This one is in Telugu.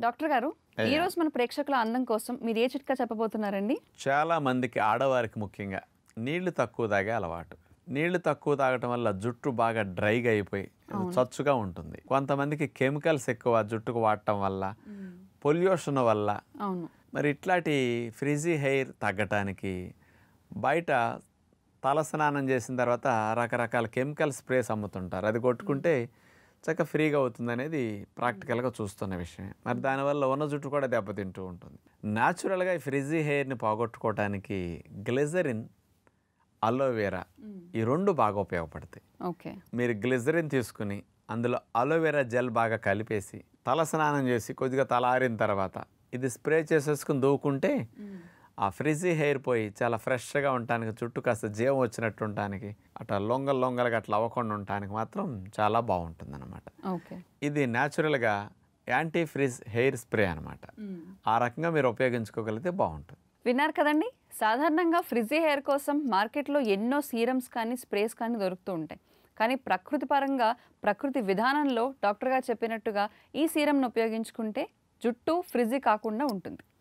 డాక్టర్ గారు ఈ రోజు మన ప్రేక్షకుల అందం కోసం మీరు ఏ చిట్కా చెప్పబోతున్నారండి చాలా మందికి ఆడవారికి ముఖ్యంగా నీళ్లు తక్కువ తాగే అలవాటు నీళ్లు తక్కువ తాగటం వల్ల జుట్టు బాగా డ్రైగా అయిపోయి చచ్చుగా ఉంటుంది కొంతమందికి కెమికల్స్ ఎక్కువ జుట్టుకు వాడటం వల్ల పొల్యూషన్ వల్ల అవును మరి ఇట్లాంటి ఫ్రిజీ హెయిర్ తగ్గటానికి బయట తల స్నానం చేసిన తర్వాత రకరకాల కెమికల్ స్ప్రేస్ అమ్ముతుంటారు అది కొట్టుకుంటే చక్క ఫ్రీగా అవుతుంది అనేది ప్రాక్టికల్గా చూస్తున్న విషయం మరి దానివల్ల ఉన్న జుట్టు కూడా దెబ్బతింటూ ఉంటుంది న్యాచురల్గా ఈ ఫ్రిజీ హెయిర్ని పోగొట్టుకోవటానికి గ్లిజరిన్ అలోవెరా ఈ రెండు బాగా ఉపయోగపడతాయి ఓకే మీరు గ్లిజరిన్ తీసుకుని అందులో అలోవెరా జెల్ బాగా కలిపేసి తల స్నానం చేసి కొద్దిగా తల ఆరిన తర్వాత ఇది స్ప్రే చేసేసుకుని దూకుంటే ఆ ఫ్రిజీ హెయిర్ పోయి చాలా ఫ్రెష్గా ఉండటానికి చుట్టూ కాస్త జీవం వచ్చినట్టు ఉండటానికి అట్లా లొంగలు లొంగలుగా అట్లా అవ్వకుండా ఉండటానికి మాత్రం చాలా బాగుంటుంది అనమాట ఓకే ఇది న్యాచురల్గా యాంటీ ఫ్రిజ్ హెయిర్ స్ప్రే అనమాట ఆ రకంగా మీరు ఉపయోగించుకోగలిగితే బాగుంటుంది విన్నారు కదండి సాధారణంగా ఫ్రిజీ హెయిర్ కోసం మార్కెట్లో ఎన్నో సీరమ్స్ కానీ స్ప్రేస్ కానీ దొరుకుతూ ఉంటాయి కానీ ప్రకృతి పరంగా ప్రకృతి విధానంలో డాక్టర్ గారు చెప్పినట్టుగా ఈ సీరంను ఉపయోగించుకుంటే జుట్టు ఫ్రిజీ కాకుండా ఉంటుంది